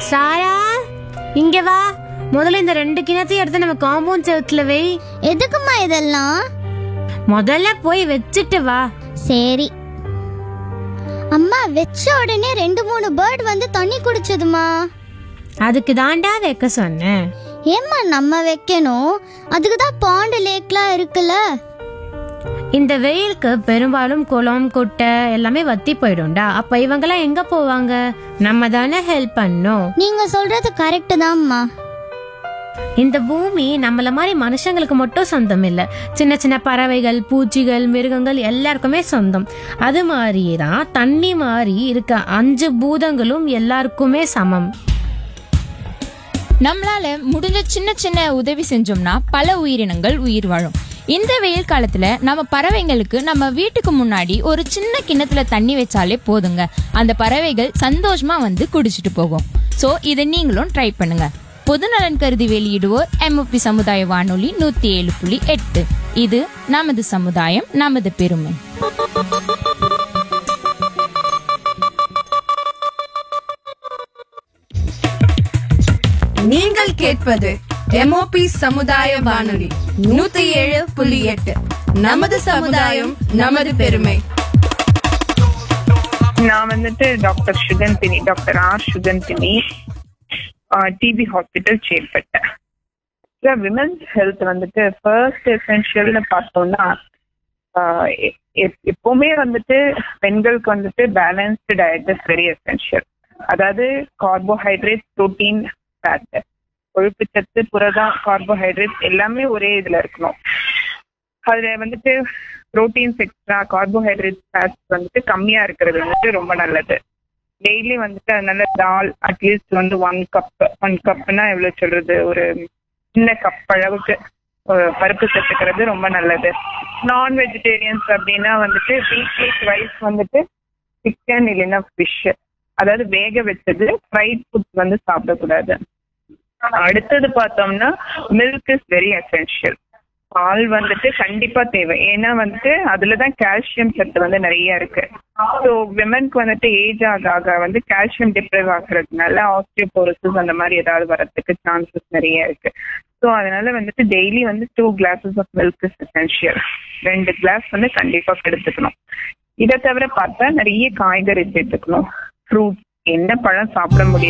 சாரா இங்க வா முதல்ல இந்த ரெண்டு கிணத்தையும் எடுத்து நம்ம காம்பவுண்ட் செவுத்துல வை எதுக்குமா இதெல்லாம் முதல்ல போய் வச்சுட்டு வா சரி அம்மா வச்ச உடனே ரெண்டு மூணு பேர்ட் வந்து தண்ணி குடிச்சதுமா அதுக்கு தாண்டா வைக்க சொன்னேன் ஏம்மா நம்ம வைக்கணும் அதுக்கு தான் பாண்டு லேக்லாம் இருக்குல்ல இந்த வெயிலுக்கு பெரும்பாலும் குளம் குட்டை எல்லாமே வத்தி போயிடும்டா அப்ப இவங்கெல்லாம் எங்க போவாங்க நம்ம தானே ஹெல்ப் பண்ணோம் நீங்க சொல்றது கரெக்ட் தான்மா இந்த பூமி நம்மள மாதிரி மனுஷங்களுக்கு மட்டும் சொந்தம் இல்ல சின்ன சின்ன பறவைகள் பூச்சிகள் மிருகங்கள் எல்லாருக்குமே சொந்தம் அது மாதிரியே தான் தண்ணி மாதிரி இருக்க அஞ்சு பூதங்களும் எல்லாருக்குமே சமம் நம்மளால முடிஞ்ச சின்ன சின்ன உதவி செஞ்சோம்னா பல உயிரினங்கள் உயிர் வாழும் இந்த வெயில் காலத்துல நம்ம பறவைங்களுக்கு நம்ம வீட்டுக்கு முன்னாடி ஒரு சின்ன கிண்ணத்துல தண்ணி வச்சாலே போதுங்க அந்த பறவைகள் சந்தோஷமா வந்து குடிச்சிட்டு போகும் சோ இதை நீங்களும் ட்ரை பண்ணுங்க பொதுநலன் கருதி வெளியிடுவோர் எம்ஓபி சமுதாய வானொலி நூத்தி ஏழு புள்ளி எட்டு இது நமது சமுதாயம் நமது பெருமை நீங்கள் கேட்பது எம்ஓபி சமுதாய வானொலி நூத்தி ஏழு புள்ளி எட்டு நமது சமுதாயம் நமது பெருமை நான் வந்துட்டு doctor Suganthini doctor R Suganthini TB hospital சேல்பட்டேன் விமன்ஸ் ஹெல்த் வந்துட்டு ஃபர்ஸ்ட் எசென்ஷியல்னு பார்த்தோம்னா ஆஹ் எ- எப்- எப்பவுமே வந்துட்டு பெண்களுக்கு வந்துட்டு balanced diet is very essential அதாவது கார்போஹைட்ரேட் புரோட்டீன் ஃபேட் கொழுப்புச்சத்து புரதம் கார்போஹைட்ரேட் எல்லாமே ஒரே இதுல இருக்கணும் அதுல வந்துட்டு ப்ரோட்டீன்ஸ் எக்ஸ்ட்ரா கார்போஹைட்ரேட் ஃபேட்ஸ் வந்துட்டு கம்மியா இருக்கிறது வந்துட்டு ரொம்ப நல்லது டெய்லி வந்துட்டு அதனால தால் அட்லீஸ்ட் வந்து ஒன் கப் ஒன் கப்னா எவ்வளவு சொல்றது ஒரு சின்ன கப் அளவுக்கு அஹ், பருப்பு சேர்த்துக்கிறது ரொம்ப நல்லது நான் வெஜிடேரியன்ஸ் அப்படின்னா வந்துட்டு வீக்லி ட்வைஸ் வந்துட்டு சிக்கன் இல்லைன்னா ஃபிஷ் அதாவது வேக வச்சது ஃப்ரைட் ஃபுட்ஸ் வந்து சாப்பிடக்கூடாது அடுத்தது பார்த்தோம்னா மில்க் இஸ் வெரி எசென்ஷியல் பால் வந்துட்டு கண்டிப்பா தேவை ஏன்னா வந்துட்டு அதுலதான் கால்சியம் சத்து வந்து நிறைய இருக்கு ஸோ விமனுக்கு வந்துட்டு ஏஜ் ஆக ஆக வந்து கால்சியம் டிப்ரைவ் ஆகுறதுனால ஆஸ்டியோபோரோசிஸ் அந்த மாதிரி ஏதாவது வரதுக்கு சான்சஸ் நிறைய இருக்கு ஸோ அதனால வந்துட்டு டெய்லி வந்து two glasses of milk is essential ரெண்டு கிளாஸ் வந்து கண்டிப்பா எடுத்துக்கணும் இதை தவிர பார்த்தா நிறைய காய்கறி சேர்த்துக்கணும் ஃப்ரூட் என்ன பழம் சாப்பிட முடியுது